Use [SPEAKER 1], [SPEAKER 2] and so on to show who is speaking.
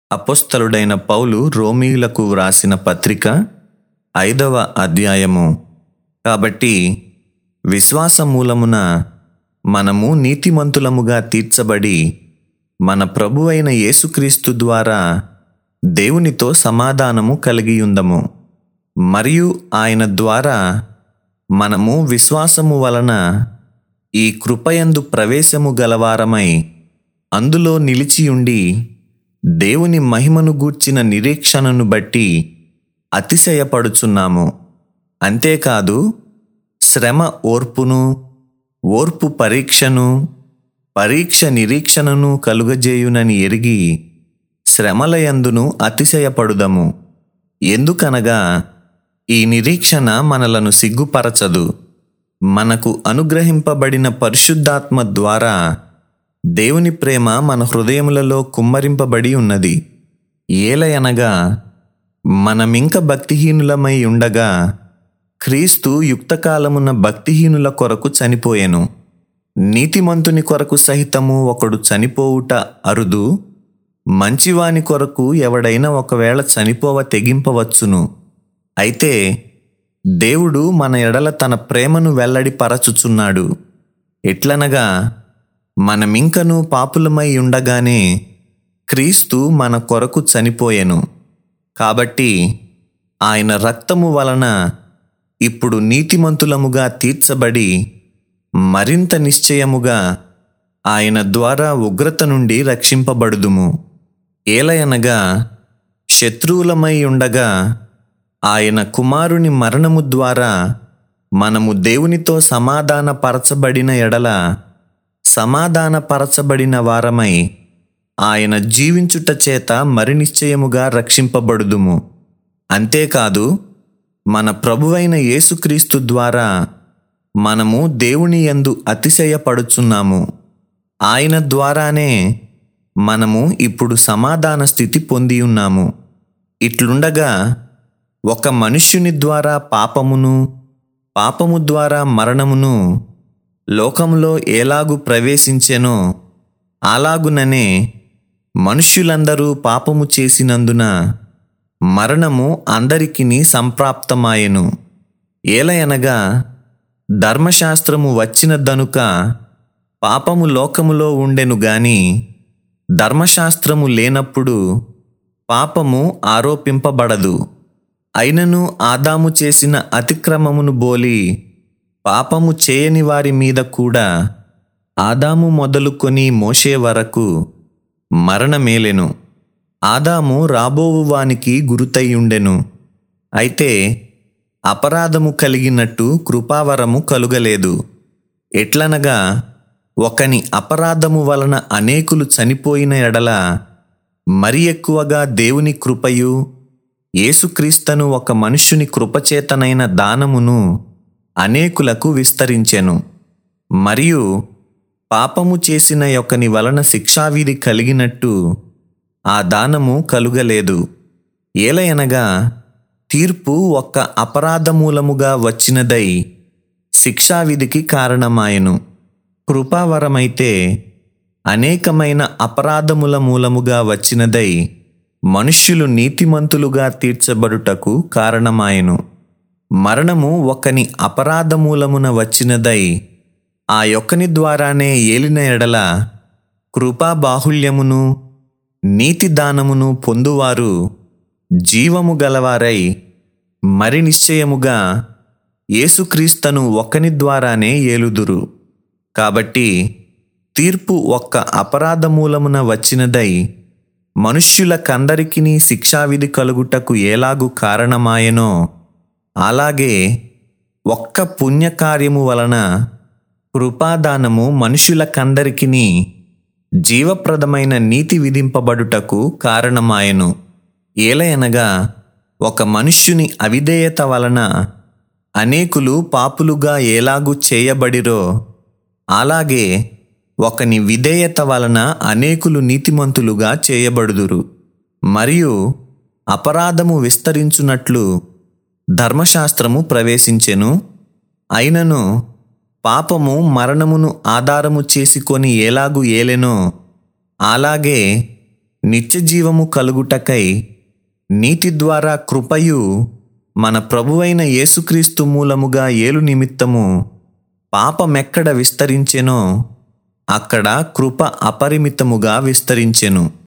[SPEAKER 1] అపోస్తలుడైన పౌలు రోమీయులకు వ్రాసిన పత్రిక ఐదవ అధ్యాయము కాబట్టి విశ్వాస మూలమున మనము నీతిమంతులముగా తీర్చబడి మన ప్రభువైన యేసుక్రీస్తు ద్వారా దేవునితో సమాధానము కలిగియుందము మరియు ఆయన ద్వారా మనము విశ్వాసము వలన ఈ కృపయందు ప్రవేశము గలవారమై అందులో నిలిచియుండి దేవుని మహిమను గూర్చిన నిరీక్షణను బట్టి అతిశయపడుచున్నాము అంతేకాదు శ్రమ ఓర్పును ఓర్పు పరీక్షను పరీక్ష నిరీక్షణను కలుగజేయునని ఎరిగి శ్రమలయందును అతిశయపడుదము ఎందుకనగా ఈ నిరీక్షణ మనలను సిగ్గుపరచదు మనకు అనుగ్రహింపబడిన పరిశుద్ధాత్మ ద్వారా దేవుని ప్రేమ మన హృదయములలో కుమ్మరింపబడి ఉన్నది ఏలయనగా మనమింక భక్తిహీనులమై ఉండగా క్రీస్తు యుక్తకాలమున భక్తిహీనుల కొరకు చనిపోయెను నీతిమంతుని కొరకు సహితము ఒకడు చనిపోవుట అరుదు మంచివాని కొరకు ఎవడైనా ఒకవేళ చనిపోవ తెగింపవచ్చును అయితే దేవుడు మన ఎడల తన ప్రేమను వెల్లడిపరచుచున్నాడు ఎట్లనగా మనమింకను పాపులమై ఉండగానే క్రీస్తు మన కొరకు చనిపోయెను కాబట్టి ఆయన రక్తము వలన ఇప్పుడు నీతిమంతులముగా తీర్చబడి మరింత నిశ్చయముగా ఆయన ద్వారా ఉగ్రత నుండి రక్షింపబడుదుము ఏలయనగా శత్రువులమై ఉండగా ఆయన కుమారుని మరణము ద్వారా మనము దేవునితో సమాధానపరచబడిన ఎడల సమాధానపరచబడిన వారమై ఆయన జీవించుట చేత మరి నిశ్చయముగా రక్షింపబడుదుము అంతేకాదు మన ప్రభువైన యేసుక్రీస్తు ద్వారా మనము దేవుని యందు అతిశయపడుచున్నాము ఆయన ద్వారానే మనము ఇప్పుడు సమాధాన స్థితి పొంది ఉన్నాము ఇట్లుండగా ఒక మనుష్యుని ద్వారా పాపమును పాపము ద్వారా మరణమును లోకంలో ఎలాగు ప్రవేశించెనో అలాగుననే మనుష్యులందరూ పాపము చేసినందున మరణము అందరికిని సంప్రాప్తమాయెను ఏలయనగా ధర్మశాస్త్రము వచ్చిన దనుక పాపము లోకములో ఉండెను గాని ధర్మశాస్త్రము లేనప్పుడు పాపము ఆరోపింపబడదు అయినను ఆదాము చేసిన అతిక్రమమును బోలి పాపము చేయని వారి మీద కూడా ఆదాము మొదలుకొని మోసే వరకు మరణమేలెను ఆదాము రాబోవు వానికి గురుతయ్యుండెను అయితే అపరాధము కలిగినట్టు కృపావరము కలుగలేదు ఎట్లనగా ఒకని అపరాధము వలన అనేకులు చనిపోయిన ఎడల మరి ఎక్కువగా దేవుని కృపయు యేసుక్రీస్తను ఒక మనుష్యుని కృపచేతనైన దానమును అనేకులకు విస్తరించెను మరియు పాపము చేసిన యొక్కని వలన శిక్షావిధి కలిగినట్టు ఆ దానము కలుగలేదు ఏలయనగా తీర్పు ఒక్క అపరాధమూలముగా వచ్చినదై శిక్షావిధికి కారణమాయెను కృపావరమైతే అనేకమైన అపరాధముల మూలముగా వచ్చినదై మనుష్యులు నీతిమంతులుగా తీర్చబడుటకు కారణమాయెను మరణము ఒకని అపరాధమూలమున వచ్చినదై ఆ యొక్కని ద్వారానే ఏలిన ఎడల కృపా బాహుల్యమును నీతి దానమును పొందువారు జీవము గలవారై మరి నిశ్చయముగా యేసుక్రీస్తను ఒకని ద్వారానే ఏలుదురు కాబట్టి తీర్పు ఒక్క అపరాధమూలమున వచ్చినదై మనుష్యులకందరికీ శిక్షావిధి కలుగుటకు ఎలాగు కారణమాయనో అలాగే ఒక్క పుణ్యకార్యము వలన కృపాదానము మనుషులకందరికీ జీవప్రదమైన నీతి విధింపబడుటకు కారణమాయను ఏలయనగా ఒక మనుష్యుని అవిధేయత వలన అనేకులు పాపులుగా ఎలాగు చేయబడిరో అలాగే ఒకని విధేయత వలన అనేకులు నీతిమంతులుగా చేయబడుదురు మరియు అపరాధము విస్తరించున్నట్లు ధర్మశాస్త్రము ప్రవేశించెను అయినను పాపము మరణమును ఆధారము చేసుకొని ఎలాగు ఏలెనో అలాగే నిత్యజీవము కలుగుటకై నీటి ద్వారా కృపయు మన ప్రభువైన యేసుక్రీస్తు మూలముగా ఏలు నిమిత్తము పాపమెక్కడ విస్తరించెనో అక్కడ కృప అపరిమితముగా విస్తరించెను